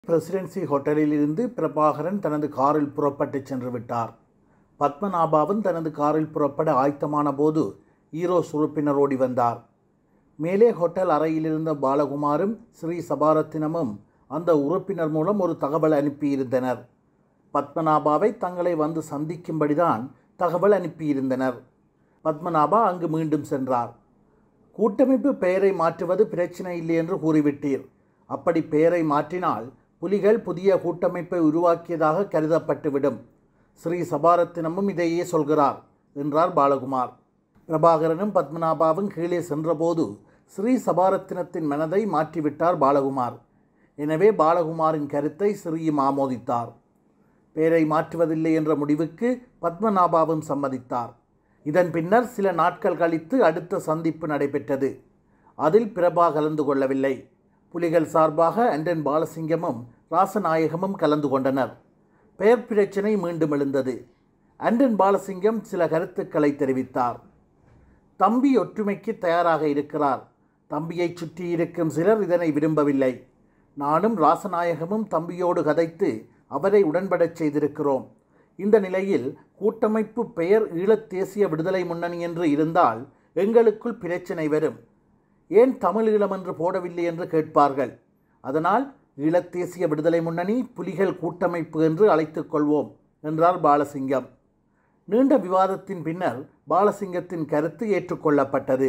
presidency ஹோட்டலில் இருந்து பிரபாகரன் தனது காரில் புறப்பட்டு சென்று விட்டார் பத்மநாபாவும் தனது காரில் புறப்பட ஆயத்தமான போது ஈரோஸ் உறுப்பினர் ஓடி வந்தார் மேலே ஹோட்டல் அறையில் இருந்த பாலகுமாரும் ஸ்ரீ சபாரத்தினமும் அந்த உறுப்பினர் மூலம் ஒரு தகவல் அனுப்பியிருந்தனர் பத்மநாபாவை தங்களை வந்து சந்திக்கும்படிதான் தகவல் அனுப்பியிருந்தனர் பத்மநாபா அங்கு மீண்டும் சென்றார் கூட்டமைப்பு பெயரை மாற்றுவது பிரச்சனை இல்லை என்று கூறிவிட்டீர் அப்படி பெயரை மாற்றினால் புலிகள் புதிய கூட்டமைப்பை உருவாக்கியதாக கருதப்பட்டுவிடும் ஸ்ரீ சபாரத்தினமும் இதையே சொல்கிறார் என்றார் பாலகுமார் பிரபாகரனும் பத்மநாபாவும் கீழே சென்றபோது ஸ்ரீ சபாரத்தினத்தின் மனதை மாற்றிவிட்டார் பாலகுமார் எனவே பாலகுமாரின் கருத்தை ஸ்ரீயும் ஆமோதித்தார் பெயரை மாற்றுவதில்லை என்ற முடிவுக்கு பத்மநாபாவும் சம்மதித்தார் இதன் பின்னர் சில நாட்கள் கழித்து அடுத்த சந்திப்பு நடைபெற்றது அதில் பிரபா கலந்து கொள்ளவில்லை புலிகள் சார்பாக அண்டன் பாலசிங்கமும் ராசநாயகமும் கலந்து கொண்டனர் பெயர் பிரச்சினை மீண்டும் எழுந்தது அண்டன் பாலசிங்கம் சில கருத்துக்களை தெரிவித்தார் தம்பி ஒற்றுமைக்கு தயாராக இருக்கிறார் தம்பியை சுற்றி இருக்கும் சிலர் இதனை விரும்பவில்லை நானும் ராசநாயகமும் தம்பியோடு கதைத்து அவரை உடன்படச் செய்திருக்கிறோம் இந்த நிலையில் கூட்டமைப்பு பெயர் ஈழத் தேசிய விடுதலை முன்னணி என்று இருந்தால் எங்களுக்குள் பிரச்சனை வரும் ஏன் தமிழ் ஈழம் என்று போடவில்லை என்று கேட்பார்கள் அதனால் ஈழத் தேசிய விடுதலை முன்னணி புலிகள் கூட்டமைப்பு என்று அழைத்துக் கொள்வோம் என்றார் பாலசிங்கம் நீண்ட விவாதத்தின் பின்னர் பாலசிங்கத்தின் கருத்து ஏற்றுக்கொள்ளப்பட்டது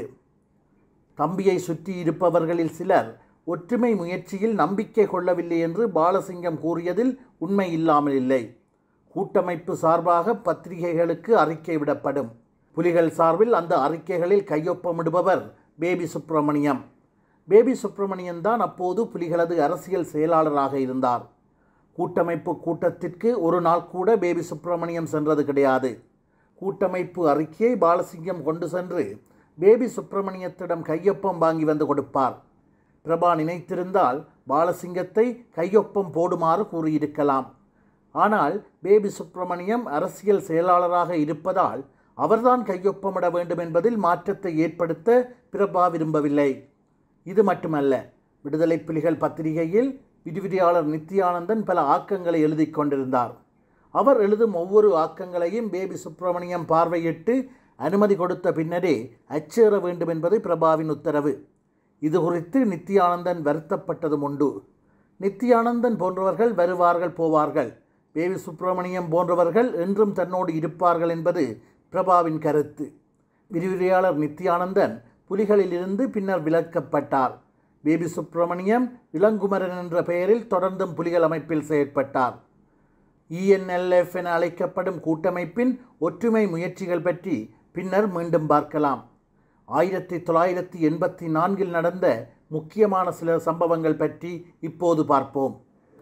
தம்பியை சுற்றி இருப்பவர்களில் சிலர் ஒற்றுமை முயற்சியில் நம்பிக்கை கொள்ளவில்லை என்று பாலசிங்கம் கூறியதில் உண்மை இல்லாமல் இல்லை கூட்டமைப்பு சார்பாக பத்திரிகைகளுக்கு அறிக்கை விடப்படும் புலிகள் சார்பில் அந்த அறிக்கைகளில் கையொப்பமிடுபவர் பேபி சுப்பிரமணியம் பேபி சுப்பிரமணியன் தான் அப்போது புலிகளது அரசியல் செயலாளராக இருந்தார் கூட்டமைப்பு கூட்டத்திற்கு ஒரு நாள் கூட பேபி சுப்பிரமணியம் சென்றது கிடையாது கூட்டமைப்பு அறிக்கையை பாலசிங்கம் கொண்டு சென்று பேபி சுப்பிரமணியத்திடம் கையொப்பம் வாங்கி வந்து கொடுப்பார் பிரபா நினைத்திருந்தால் பாலசிங்கத்தை கையொப்பம் போடுமாறு கூறியிருக்கலாம் ஆனால் பேபி சுப்பிரமணியம் அரசியல் செயலாளராக இருப்பதால் அவர்தான் கையொப்பமிட வேண்டும் என்பதில் மாற்றத்தை ஏற்படுத்த பிரபா விரும்பவில்லை இது மட்டுமல்ல விடுதலை புலிகள் பத்திரிகையில் விரிவிரியாளர் நித்யானந்தன் பல ஆக்கங்களை எழுதி கொண்டிருந்தார் அவர் எழுதும் ஒவ்வொரு ஆக்கங்களையும் பேபி சுப்பிரமணியம் பார்வையிட்டு அனுமதி கொடுத்த பின்னரே அச்சேற வேண்டும் என்பது பிரபாவின் உத்தரவு இது குறித்து நித்யானந்தன் வருத்தப்பட்டதும் உண்டு நித்யானந்தன் போன்றவர்கள் வருவார்கள் போவார்கள் பேபி சுப்பிரமணியம் போன்றவர்கள் என்றும் தன்னோடு இருப்பார்கள் என்பது பிரபாவின் கருத்து விரிவுரையாளர் நித்யானந்தன் புலிகளிலிருந்து பின்னர் விலக்கப்பட்டார் பேபி சுப்பிரமணியம் இளங்குமரன் என்ற பெயரில் தொடர்ந்தும் புலிகள் அமைப்பில் செயற்பட்டார் இஎன்எல்எஃப் என அழைக்கப்படும் கூட்டமைப்பின் ஒற்றுமை முயற்சிகள் பற்றி பின்னர் மீண்டும் பார்க்கலாம் ஆயிரத்தி தொள்ளாயிரத்தி எண்பத்தி நான்கில் நடந்த முக்கியமான சில சம்பவங்கள் பற்றி இப்போது பார்ப்போம்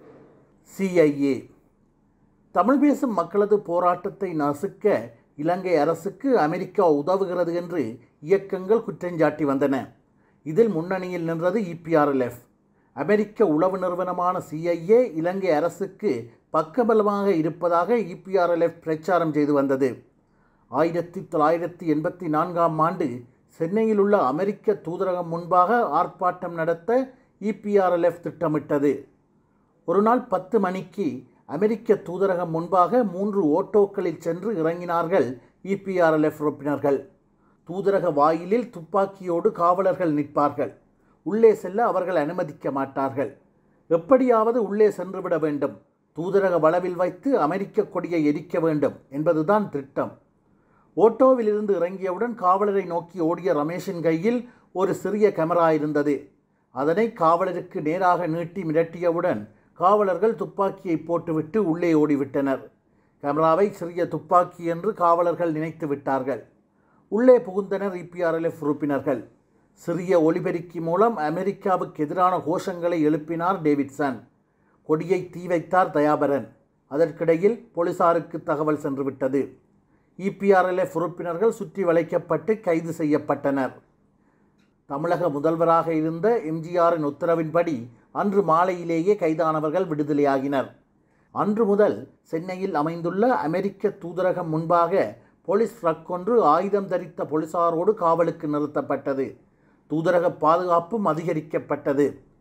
சிஐஏ தமிழ் பேசும் மக்களது போராட்டத்தை நசுக்க இலங்கை அரசுக்கு அமெரிக்கா உதவுகிறது என்று இயக்கங்கள் குற்றஞ்சாட்டி வந்தன இதில் முன்னணியில் நின்றது இபிஆர்எல்எஃப் அமெரிக்க உளவு நிறுவனமான சிஐஏ இலங்கை அரசுக்கு பக்கபலமாக இருப்பதாக இபிஆர்எல்எஃப் பிரச்சாரம் செய்து வந்தது ஆயிரத்தி தொள்ளாயிரத்தி எண்பத்தி நான்காம் ஆண்டு சென்னையில் உள்ள அமெரிக்க தூதரகம் முன்பாக ஆர்ப்பாட்டம் நடத்த இபிஆர்எல்எஃப் திட்டமிட்டது ஒரு நாள் பத்து மணிக்கு அமெரிக்க தூதரகம் முன்பாக மூன்று ஓட்டோக்களில் சென்று இறங்கினார்கள் இபிஆர்எல்எஃப் உறுப்பினர்கள் தூதரக வாயிலில் துப்பாக்கியோடு காவலர்கள் நிற்பார்கள் உள்ளே செல்ல அவர்கள் அனுமதிக்க மாட்டார்கள் எப்படியாவது உள்ளே சென்றுவிட வேண்டும் தூதரக வளவில் வைத்து அமெரிக்க கொடியை எரிக்க வேண்டும் என்பதுதான் திட்டம் ஓட்டோவிலிருந்து இறங்கியவுடன் காவலரை நோக்கி ஓடிய ரமேஷின் கையில் ஒரு சிறிய கேமரா இருந்தது அதனை காவலருக்கு நேராக நீட்டி மிரட்டியவுடன் காவலர்கள் துப்பாக்கியை போட்டுவிட்டு உள்ளே ஓடிவிட்டனர் கேமராவை சிறிய துப்பாக்கி என்று காவலர்கள் நினைத்து விட்டார்கள் உள்ளே புகுந்தனர் இபிஆர்எல்எஃப் உறுப்பினர்கள் சிறிய ஒலிபெருக்கி மூலம் அமெரிக்காவுக்கு எதிரான கோஷங்களை எழுப்பினார் டேவிட்சன் கொடியை தீ வைத்தார் தயாபரன் அதற்கிடையில் போலீசாருக்கு தகவல் சென்றுவிட்டது இபிஆர்எல்எஃப் உறுப்பினர்கள் சுற்றி வளைக்கப்பட்டு கைது செய்யப்பட்டனர் தமிழக முதல்வராக இருந்த எம்ஜிஆரின் உத்தரவின்படி அன்று மாலையிலேயே கைதானவர்கள் விடுதலையாகினர் அன்று முதல் சென்னையில் அமைந்துள்ள அமெரிக்க தூதரகம் முன்பாக போலீஸ் ட்ரக் ஒன்று ஆயுதம் தரித்த போலீசாரோடு காவலுக்கு நிறுத்தப்பட்டது தூதரக பாதுகாப்பும் அதிகரிக்கப்பட்டது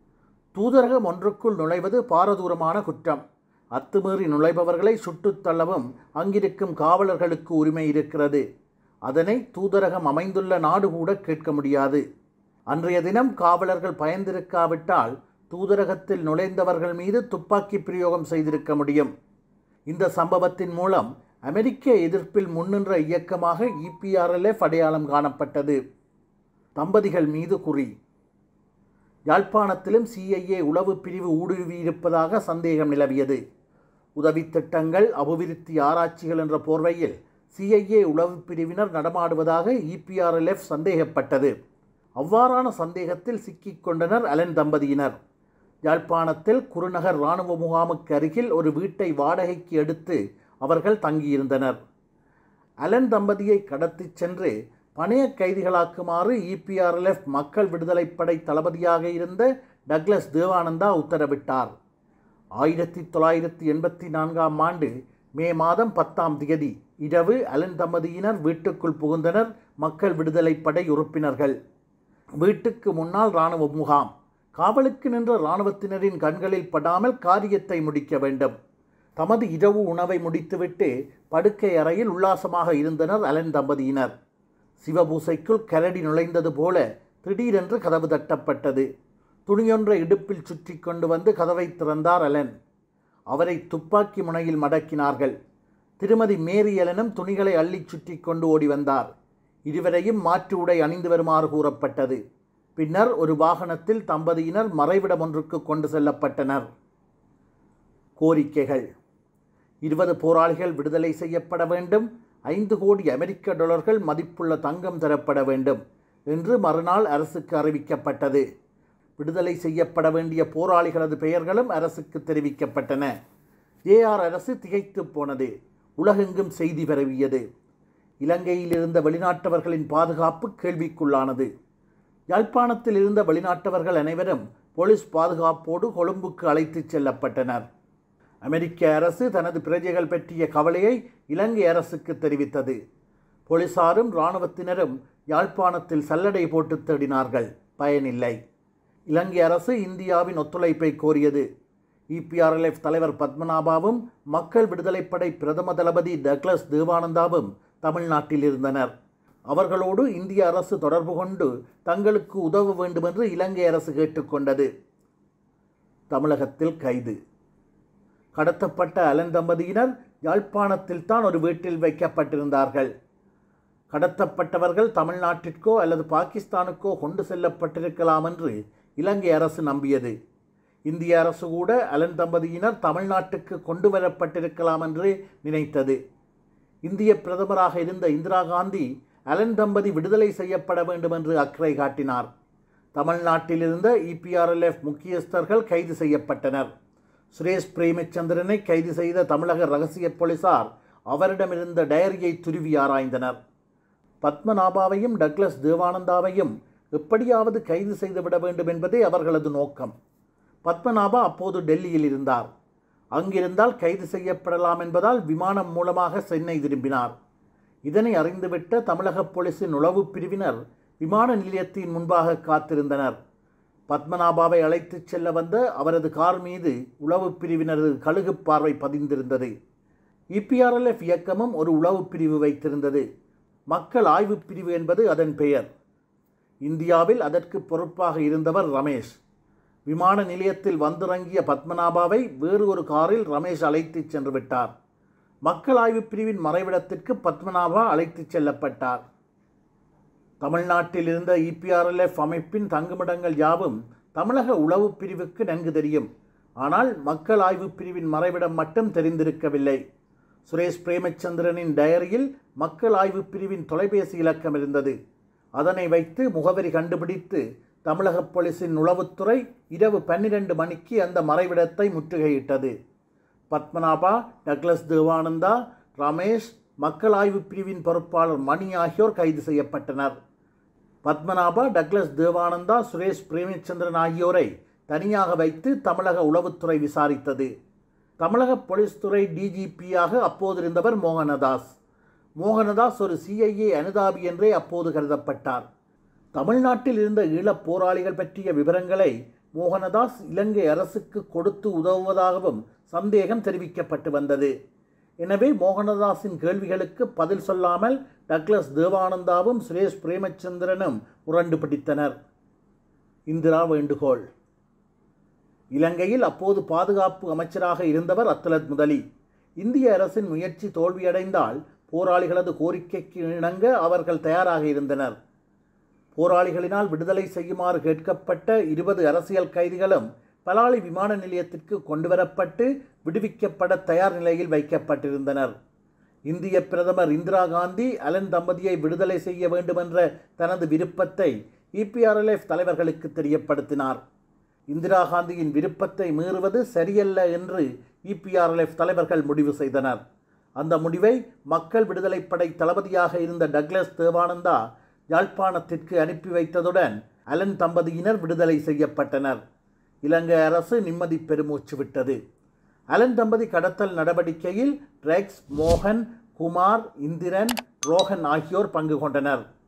தூதரகம் ஒன்றுக்குள் நுழைவது பாரதூரமான குற்றம் அத்துமீறி நுழைபவர்களை சுட்டுத் தள்ளவும் அங்கிருக்கும் காவலர்களுக்கு உரிமை இருக்கிறது அதனை தூதரகம் அமைந்துள்ள நாடு கூட கேட்க முடியாது அன்றைய தினம் காவலர்கள் பயந்திருக்காவிட்டால் தூதரகத்தில் நுழைந்தவர்கள் மீது துப்பாக்கி பிரயோகம் செய்திருக்க முடியும் இந்த சம்பவத்தின் மூலம் அமெரிக்க எதிர்ப்பில் முன்னின்ற இயக்கமாக இபிஆர்எல்எஃப் அடையாளம் காணப்பட்டது தம்பதிகள் மீது குறி யாழ்ப்பாணத்திலும் சிஐஏ உளவு பிரிவு ஊடுருவியிருப்பதாக சந்தேகம் நிலவியது உதவி திட்டங்கள் அபிவிருத்தி ஆராய்ச்சிகள் என்ற போர்வையில் சிஐஏ உளவு பிரிவினர் நடமாடுவதாக இபிஆர்எல்எஃப் சந்தேகப்பட்டது அவ்வாறான சந்தேகத்தில் சிக்கிக் கொண்டனர் அலன் தம்பதியினர் யாழ்ப்பாணத்தில் குருநகர் இராணுவ முகாமுக்கு அருகில் ஒரு வீட்டை வாடகைக்கு எடுத்து அவர்கள் தங்கியிருந்தனர் அலன் தம்பதியை கடத்திச் சென்று பணைய கைதிகளாக்குமாறு இபிஆர்எல்எஃப் மக்கள் விடுதலைப் படை தளபதியாக இருந்த டக்ளஸ் தேவானந்தா உத்தரவிட்டார் ஆயிரத்தி தொள்ளாயிரத்தி எண்பத்தி நான்காம் ஆண்டு மே மாதம் பத்தாம் திகதி இரவு அலன் தம்பதியினர் வீட்டுக்குள் புகுந்தனர் மக்கள் விடுதலைப் படை உறுப்பினர்கள் வீட்டுக்கு முன்னால் இராணுவ முகாம் காவலுக்கு நின்ற இராணுவத்தினரின் கண்களில் படாமல் காரியத்தை முடிக்க வேண்டும் தமது இரவு உணவை முடித்துவிட்டு படுக்கை அறையில் உல்லாசமாக இருந்தனர் அலன் தம்பதியினர் சிவபூசைக்குள் கரடி நுழைந்தது போல திடீரென்று கதவு தட்டப்பட்டது துணியொன்றை இடுப்பில் சுற்றி கொண்டு வந்து கதவை திறந்தார் அலன் அவரை துப்பாக்கி முனையில் மடக்கினார்கள் திருமதி மேரி அலனும் துணிகளை அள்ளிச் சுற்றி கொண்டு ஓடி வந்தார் இருவரையும் மாற்று உடை அணிந்து வருமாறு கூறப்பட்டது பின்னர் ஒரு வாகனத்தில் தம்பதியினர் மறைவிடம் ஒன்றுக்கு கொண்டு செல்லப்பட்டனர் கோரிக்கைகள் இருபது போராளிகள் விடுதலை செய்யப்பட வேண்டும் ஐந்து கோடி அமெரிக்க டாலர்கள் மதிப்புள்ள தங்கம் தரப்பட வேண்டும் என்று மறுநாள் அரசுக்கு அறிவிக்கப்பட்டது விடுதலை செய்யப்பட வேண்டிய போராளிகளது பெயர்களும் அரசுக்கு தெரிவிக்கப்பட்டன ஏஆர் அரசு திகைத்து போனது உலகெங்கும் செய்தி பரவியது இலங்கையில் இருந்த வெளிநாட்டவர்களின் பாதுகாப்பு கேள்விக்குள்ளானது யாழ்ப்பாணத்தில் இருந்த வெளிநாட்டவர்கள் அனைவரும் போலீஸ் பாதுகாப்போடு கொழும்புக்கு அழைத்துச் செல்லப்பட்டனர் அமெரிக்க அரசு தனது பிரஜைகள் பற்றிய கவலையை இலங்கை அரசுக்கு தெரிவித்தது போலீசாரும் இராணுவத்தினரும் யாழ்ப்பாணத்தில் சல்லடை போட்டு தேடினார்கள் பயனில்லை இலங்கை அரசு இந்தியாவின் ஒத்துழைப்பை கோரியது இபிஆர்எல்எஃப் தலைவர் பத்மநாபாவும் மக்கள் விடுதலைப்படை பிரதம தளபதி டக்ளஸ் தேவானந்தாவும் தமிழ்நாட்டில் இருந்தனர் அவர்களோடு இந்திய அரசு தொடர்பு கொண்டு தங்களுக்கு உதவ வேண்டுமென்று இலங்கை அரசு கேட்டுக்கொண்டது தமிழகத்தில் கைது கடத்தப்பட்ட அலன் தம்பதியினர் யாழ்ப்பாணத்தில் தான் ஒரு வீட்டில் வைக்கப்பட்டிருந்தார்கள் கடத்தப்பட்டவர்கள் தமிழ்நாட்டிற்கோ அல்லது பாகிஸ்தானுக்கோ கொண்டு செல்லப்பட்டிருக்கலாம் என்று இலங்கை அரசு நம்பியது இந்திய அரசு கூட அலன் தம்பதியினர் தமிழ்நாட்டுக்கு கொண்டு வரப்பட்டிருக்கலாம் என்று நினைத்தது இந்திய பிரதமராக இருந்த இந்திரா காந்தி அலன் தம்பதி விடுதலை செய்யப்பட வேண்டும் என்று அக்கறை காட்டினார் தமிழ்நாட்டில் இருந்த இபிஆர்எல்எஃப் முக்கியஸ்தர்கள் கைது செய்யப்பட்டனர் சுரேஷ் பிரேமச்சந்திரனை கைது செய்த தமிழக ரகசிய போலீசார் அவரிடமிருந்த டயரியை துருவி ஆராய்ந்தனர் பத்மநாபாவையும் டக்ளஸ் தேவானந்தாவையும் எப்படியாவது கைது செய்துவிட வேண்டும் என்பதே அவர்களது நோக்கம் பத்மநாபா அப்போது டெல்லியில் இருந்தார் அங்கிருந்தால் கைது செய்யப்படலாம் என்பதால் விமானம் மூலமாக சென்னை திரும்பினார் இதனை அறிந்துவிட்ட தமிழக போலீசின் உளவு பிரிவினர் விமான நிலையத்தின் முன்பாக காத்திருந்தனர் பத்மநாபாவை அழைத்துச் செல்ல வந்த அவரது கார் மீது உளவு பிரிவினரது கழுகு பார்வை பதிந்திருந்தது இபிஆர்எல்எஃப் இயக்கமும் ஒரு உளவு பிரிவு வைத்திருந்தது மக்கள் ஆய்வு பிரிவு என்பது அதன் பெயர் இந்தியாவில் அதற்கு பொறுப்பாக இருந்தவர் ரமேஷ் விமான நிலையத்தில் வந்திறங்கிய பத்மநாபாவை வேறு ஒரு காரில் ரமேஷ் அழைத்துச் சென்று விட்டார் மக்கள் ஆய்வு பிரிவின் மறைவிடத்திற்கு பத்மநாபா அழைத்துச் செல்லப்பட்டார் தமிழ்நாட்டில் இருந்த இபிஆர்எல்எஃப் அமைப்பின் தங்குமிடங்கள் யாவும் தமிழக உளவு பிரிவுக்கு நன்கு தெரியும் ஆனால் மக்கள் ஆய்வு பிரிவின் மறைவிடம் மட்டும் தெரிந்திருக்கவில்லை சுரேஷ் பிரேமச்சந்திரனின் டயரியில் மக்கள் ஆய்வு பிரிவின் தொலைபேசி இலக்கம் இருந்தது அதனை வைத்து முகவரி கண்டுபிடித்து தமிழக போலீசின் உளவுத்துறை இரவு பன்னிரண்டு மணிக்கு அந்த மறைவிடத்தை முற்றுகையிட்டது பத்மநாபா டக்ளஸ் தேவானந்தா ரமேஷ் மக்கள் ஆய்வு பிரிவின் பொறுப்பாளர் மணி ஆகியோர் கைது செய்யப்பட்டனர் பத்மநாபா டக்ளஸ் தேவானந்தா சுரேஷ் பிரேமச்சந்திரன் ஆகியோரை தனியாக வைத்து தமிழக உளவுத்துறை விசாரித்தது தமிழக போலீஸ் துறை டிஜிபியாக அப்போது இருந்தவர் மோகனதாஸ் மோகனதாஸ் ஒரு சிஐஏ அனுதாபி என்றே அப்போது கருதப்பட்டார் தமிழ்நாட்டில் இருந்த ஈழப் போராளிகள் பற்றிய விவரங்களை மோகனதாஸ் இலங்கை அரசுக்கு கொடுத்து உதவுவதாகவும் சந்தேகம் தெரிவிக்கப்பட்டு வந்தது எனவே மோகனதாஸின் கேள்விகளுக்கு பதில் சொல்லாமல் டக்ளஸ் தேவானந்தாவும் சுரேஷ் பிரேமச்சந்திரனும் முரண்டு பிடித்தனர் இந்திரா வேண்டுகோள் இலங்கையில் அப்போது பாதுகாப்பு அமைச்சராக இருந்தவர் அத்லத் முதலி இந்திய அரசின் முயற்சி தோல்வியடைந்தால் போராளிகளது கோரிக்கைக்கு இணங்க அவர்கள் தயாராக இருந்தனர் போராளிகளினால் விடுதலை செய்யுமாறு கேட்கப்பட்ட இருபது அரசியல் கைதிகளும் பலாலி விமான நிலையத்திற்கு கொண்டுவரப்பட்டு விடுவிக்கப்பட தயார் நிலையில் வைக்கப்பட்டிருந்தனர் இந்திய பிரதமர் இந்திரா காந்தி அலன் தம்பதியை விடுதலை செய்ய வேண்டுமென்ற தனது விருப்பத்தை இபிஆர்எல்எஃப் தலைவர்களுக்கு தெரியப்படுத்தினார் இந்திரா காந்தியின் விருப்பத்தை மீறுவது சரியல்ல என்று இபிஆர்எல்எஃப் தலைவர்கள் முடிவு செய்தனர் அந்த முடிவை மக்கள் விடுதலைப்படை தளபதியாக இருந்த டக்ளஸ் தேவானந்தா யாழ்ப்பாணத்திற்கு அனுப்பி வைத்ததுடன் அலன் தம்பதியினர் விடுதலை செய்யப்பட்டனர் இலங்கை அரசு நிம்மதி பெருமூச்சு விட்டது அலன் தம்பதி கடத்தல் நடவடிக்கையில் ரெக்ஸ் மோகன் குமார் இந்திரன் ரோஹன் ஆகியோர் பங்கு கொண்டனர்